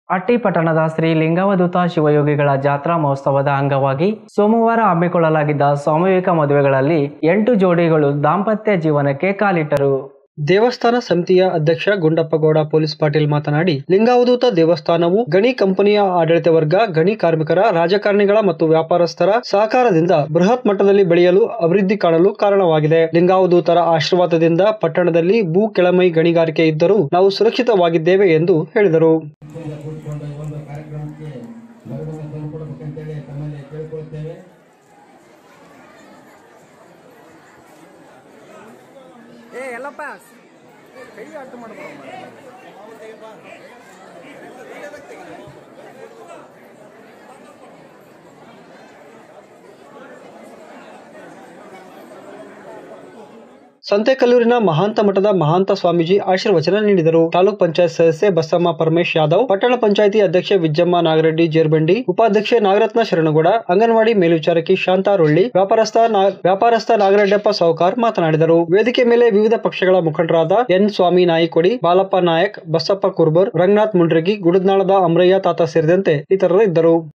ಅಟ್ಟಿ ಪಟ್ಟಣದ ಶ್ರೀ ಲಿಂಗಾವಧೂತ ಶಿವಯೋಗಿಗಳ ಜಾತ್ರಾ ಮಹೋತ್ಸವದ ಅಂಗವಾಗಿ ಸೋಮವಾರ ಹಮ್ಮಿಕೊಳ್ಳಲಾಗಿದ್ದ ಸಾಮೂಹಿಕ ಮದುವೆಗಳಲ್ಲಿ ಎಂಟು ಜೋಡಿಗಳು ದಾಂಪತ್ಯ ಜೀವನಕ್ಕೆ ಕಾಲಿಟ್ಟರು ದೇವಸ್ಥಾನ ಸಮಿತಿಯ ಅಧ್ಯಕ್ಷ ಗುಂಡಪ್ಪಗೌಡ ಪೊಲೀಸ್ ಪಾಟೀಲ್ ಮಾತನಾಡಿ ಲಿಂಗಾವಧೂತ ದೇವಸ್ಥಾನವು ಗಣಿ ಕಂಪನಿಯ ಆಡಳಿತ ವರ್ಗ ಗಣಿ ಕಾರ್ಮಿಕರ ರಾಜಕಾರಣಿಗಳ ಮತ್ತು ವ್ಯಾಪಾರಸ್ಥರ ಸಹಕಾರದಿಂದ ಬೃಹತ್ ಮಟ್ಟದಲ್ಲಿ ಬೆಳೆಯಲು ಅಭಿವೃದ್ಧಿ ಕಾಣಲು ಕಾರಣವಾಗಿದೆ ಲಿಂಗಾವಧೂತರ ಆಶೀರ್ವಾದದಿಂದ ಪಟ್ಟಣದಲ್ಲಿ ಭೂ ಕೆಳಮೈ ಗಣಿಗಾರಿಕೆ ಇದ್ದರೂ ನಾವು ಸುರಕ್ಷಿತವಾಗಿದ್ದೇವೆ ಎಂದು ಹೇಳಿದರು ಈಗ ಕೂತ್ಕೊಂಡು ಈ ಒಂದು ಕಾರ್ಯಕ್ರಮಕ್ಕೆ ಮೆರಗನ್ನು ತಂದುಕೊಡಬೇಕಂತೇಳಿ ತಮ್ಮಲ್ಲಿ ಕೇಳಿಕೊಳ್ಳುತ್ತೇವೆ ಸಂತೆಕಲ್ಲೂರಿನ ಮಹಾಂತ ಮಠದ ಮಹಾಂತ ಸ್ವಾಮೀಜಿ ಆಶೀರ್ವಚನ ನೀಡಿದರು ತಾಲೂಕ್ ಪಂಚಾಯತ್ ಸದಸ್ಯೆ ಬಸಮ್ಮ ಪರಮೇಶ್ ಯಾದವ್ ಪಟ್ಟಣ ಪಂಚಾಯಿತಿ ಅಧ್ಯಕ್ಷೆ ವಿಜ್ಜಮ್ಮ ನಾಗರೆಡ್ಡಿ ಜೇರ್ಬಂಡಿ ಉಪಾಧ್ಯಕ್ಷೆ ನಾಗರತ್ನ ಶರಣಗೌಡ ಅಂಗನವಾಡಿ ಮೇಲ್ವಿಚಾರಕಿ ಶಾಂತಾ ರೊಳ್ಳಿ ವ್ಯಾಪಾರಸ್ಥ ನಾ- ವ್ಯಾಪಾರಸ್ಥ ನಾಗರೆಡ್ಡಪ್ಪ ಸಾವುಕಾರ್ ಮಾತನಾಡಿದರು ವೇದಿಕೆ ಮೇಲೆ ವಿವಿಧ ಪಕ್ಷಗಳ ಮುಖಂಡರಾದ ಎನ್ ಸ್ವಾಮಿ ನಾಯಿಕೊಡಿ ಬಾಲಪ್ಪ ನಾಯಕ್ ಬಸಪ್ಪ ಕುರ್ಬರ್ ರಂಗನಾಥ್ ಮುಂಡ್ರಗಿ ಗುಡದ್ನಾಳದ ಅಮರಯ್ಯ ತಾತ ಸೇರಿದಂತೆ ಇತರರು ಇದ್ದರು